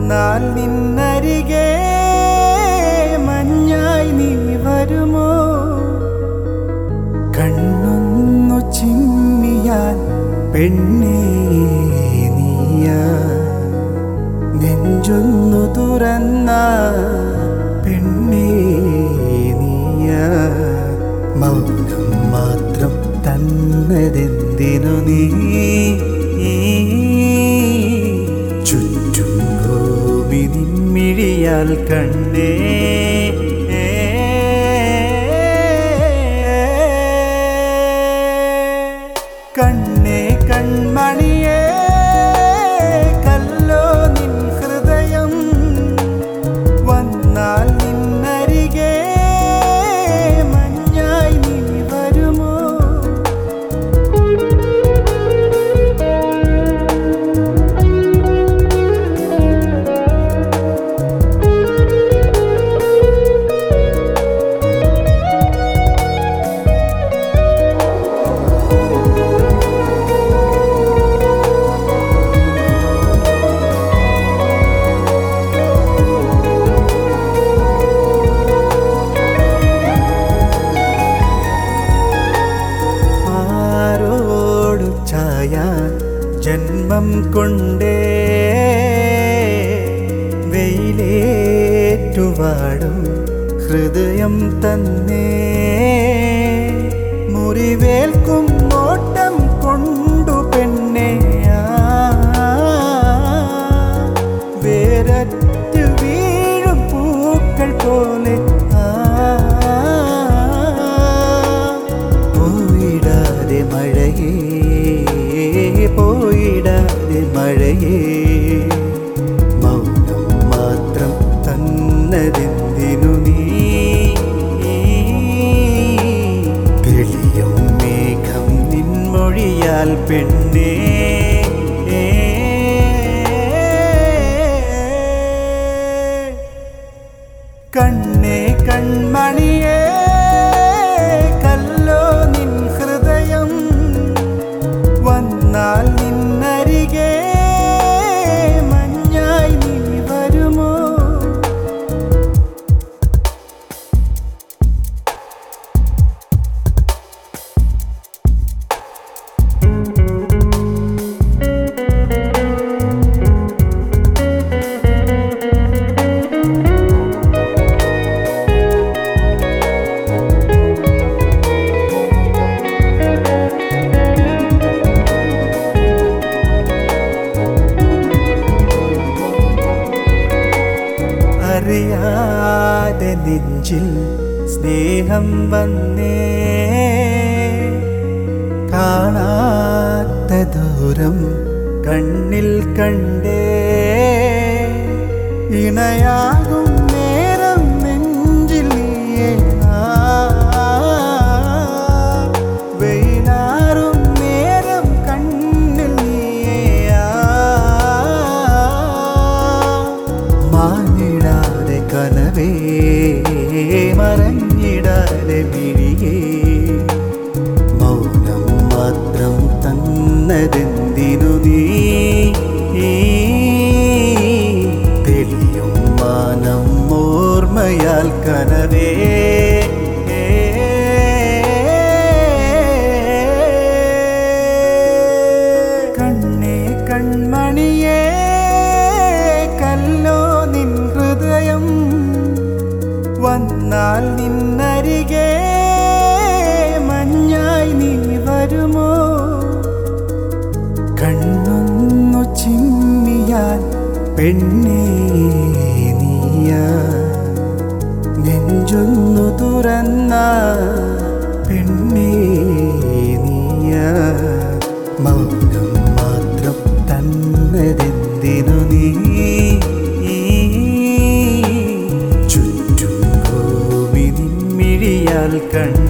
വന്നാൽ നിന്നരികെ മഞ്ഞായി നീ വരുമോ കണ്ണൊന്നു ചിമ്മിയാൽ പെണ്ണേ നീയ നെഞ്ചൊന്നു തുറന്ന പെണ്ണേ നീയ മൗനം മാത്രം തന്നതെന്തിനു നീ ചുറ്റും ഭൂമി നിൻമിഴിയാൽ കണ്ടേ കണ്ണേ കൺമണിയേ കല്ലോ നിൻ ഹൃദയം വന്നാൽ നിന്നരികെ മഞ്ഞായി നീ വരുമോ ആരോടു ചായാൻ ജന്മം കൊണ്ടേ വെയിലേറ്റുവാടും ഹൃദയം തന്നെ മുറിവേൽക്കും നോട്ടം കൊണ്ടു പെണ്ണെ വേരറ്റ് വീഴും പൂക്കൾ പോലെ ആ പോയിടാതെ മഴയേ പോയിടാതെ മഴയേ മൗനം മാത്രം തന്നതെന്തിനു നീ തെളിയും മേഘം നിൻമൊഴിയാൽ പെണ്ണേ കണ്ണേ കൺമണിയേ കല്ലോ നിൻ ഹൃദയം വന്നാൽ നിന്നരികെ മഞ്ഞായി നീ വരുമോ അറിയാതെ നെഞ്ചിൽ സ്നേഹം വന്നേ കാണാത്ത ദൂരം കണ്ണിൽ കണ്ടേ ഇണയാകും നേരം നെഞ്ചിൽ നീയേ ആ. വെയിലാറും നേരം കണ്ണിൽ നീയേ ആ. മാഞ്ഞിടാതെ കനവേ മറഞ്ഞിടാതെ മിഴിയേ മൗനം മാത്രം തന്നതെന്തിനു നീ തെളിയും മാനം ഓർമ്മയാൽ കനവേ കണ്ണേ കൺമണിയേ കല്ലോ നിൻ ഹൃദയം വന്നാൽ നിന്നരികെ മഞ്ഞായി നീ വരുമോ കണ്ണൊന്നു ചിമ്മിയാൽ പെണ്ണേ നീയ നെഞ്ചൊന്നു തുറന്ന പെണ്ണേ നീയ മൗനം മാത്രം തന്നതെന്തിനു നീ ചുറ്റും ഭൂമി നിൻമിഴിയാൽ കണ്ട